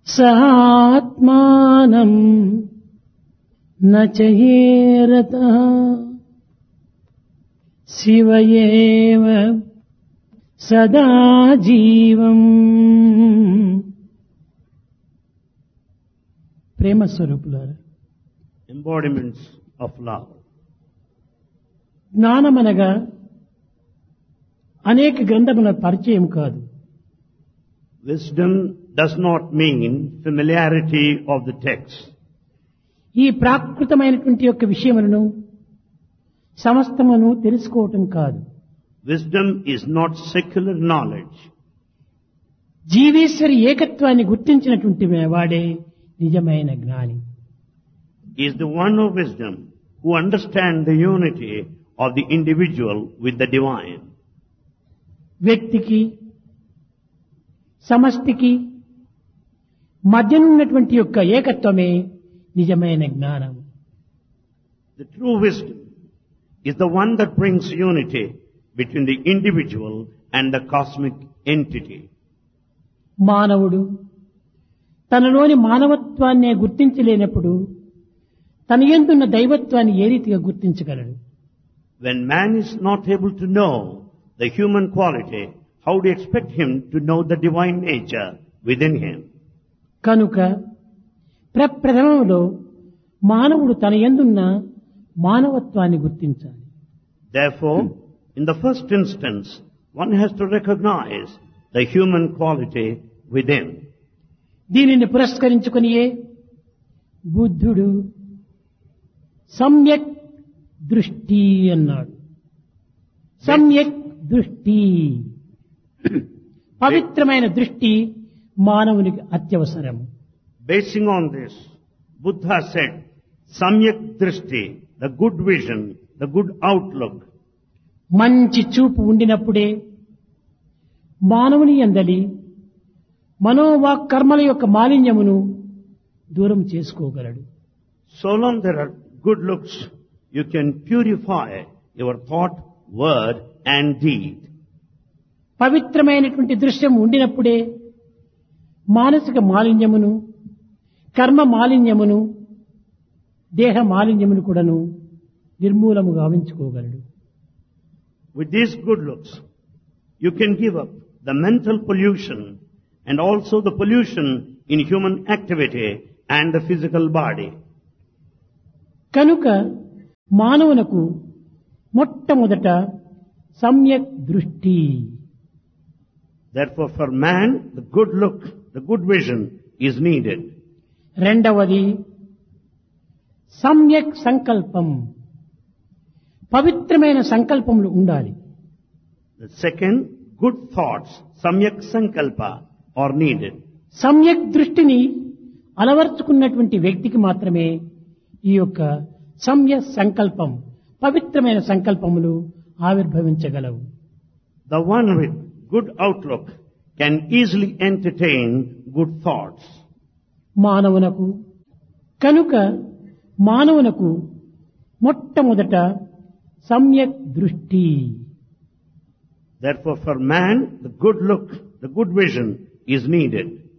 సహాత్మానం నచేరత శివయేవ సదా జీవం ప్రేమ స్వరూపులారా embodiments of love. జ్ఞానమనగా అనేక గ్రంథముల పరిచయం కాదు Wisdom does not mean familiarity of the text. ఈ ప్రాకృతమైనటువంటి యొక్క విషయములను సమస్తమును తెలుసుకోవటం కాదు Wisdom is not secular knowledge. జీవేశ్వరి ఏకత్వాన్ని గుర్తించినటువంటి వాడే నిజమైన జ్ఞాని He is the one of wisdom who understands the unity of the individual with the divine. వ్యక్తికి సమష్టికి మధ్యనున్నటువంటి యొక్క ఏకత్వమే నిజమైన జ్ఞానం The true wisdom is the one that brings unity between the individual and the cosmic entity. మానవుడు తనలోని మానవత్వాన్నే గుర్తించలేనప్పుడు తన ఎందున్న దైవత్వాన్ని ఏ రీతిగా గుర్తించగలడు When man is not able to know the human quality, how do you expect him to know the divine nature within him? కనుక ప్రప్రథమంలో మానవుడు తన ఎందున్న మానవత్వాన్ని గుర్తించాలి Therefore, in the first instance, one has to recognize the human quality within. దీనిని పురస్కరించుకునియే బుద్ధుడు సమ్యక్ దృష్టి అన్నాడు సమ్యక్ దృష్టి పవిత్రమైన దృష్టి మానవునికి అత్యవసరం Basing on this, Buddha said, Samyak Drishti, the good vision, the good outlook, మంచి చూపు ఉండినప్పుడే మానవుని ఎందలి మనోవాక్ కర్మల యొక్క మాలిన్యమును దూరం చేసుకోగలడు so long there are good looks, you can purify your thought, word and deed. పవిత్రమైనటువంటి దృశ్యం ఉండినప్పుడే మానసిక మాలిన్యమును కర్మ మాలిన్యమును దేహ మాలిన్యమును కూడాను నిర్మూలము గావించుకోగలడు With these good looks, you can give up the mental pollution and also the pollution in human activity and the physical body. కనుక మానవునకు మొట్టమొదట సమ్యక్ దృష్టి Therefore, for man, the good look, the good vision is needed. రెండవది సమ్యక్ సంకల్పం పవిత్రమైన సంకల్పములు ఉండాలి The second, good thoughts, samyak sankalpa, are needed. సమ్యక్ దృష్టిని అలవర్చుకున్నటువంటి వ్యక్తికి మాత్రమే ఈ యొక్క సమ్య సంకల్పం పవిత్రమైన సంకల్పములు ఆవిర్భవించగలవు The one with good outlook can easily entertain good thoughts. మానవునకు కనుక మానవునకు మొట్టమొదట సమ్యక్ దృష్టి Therefore, for man, the good look, the good vision is needed.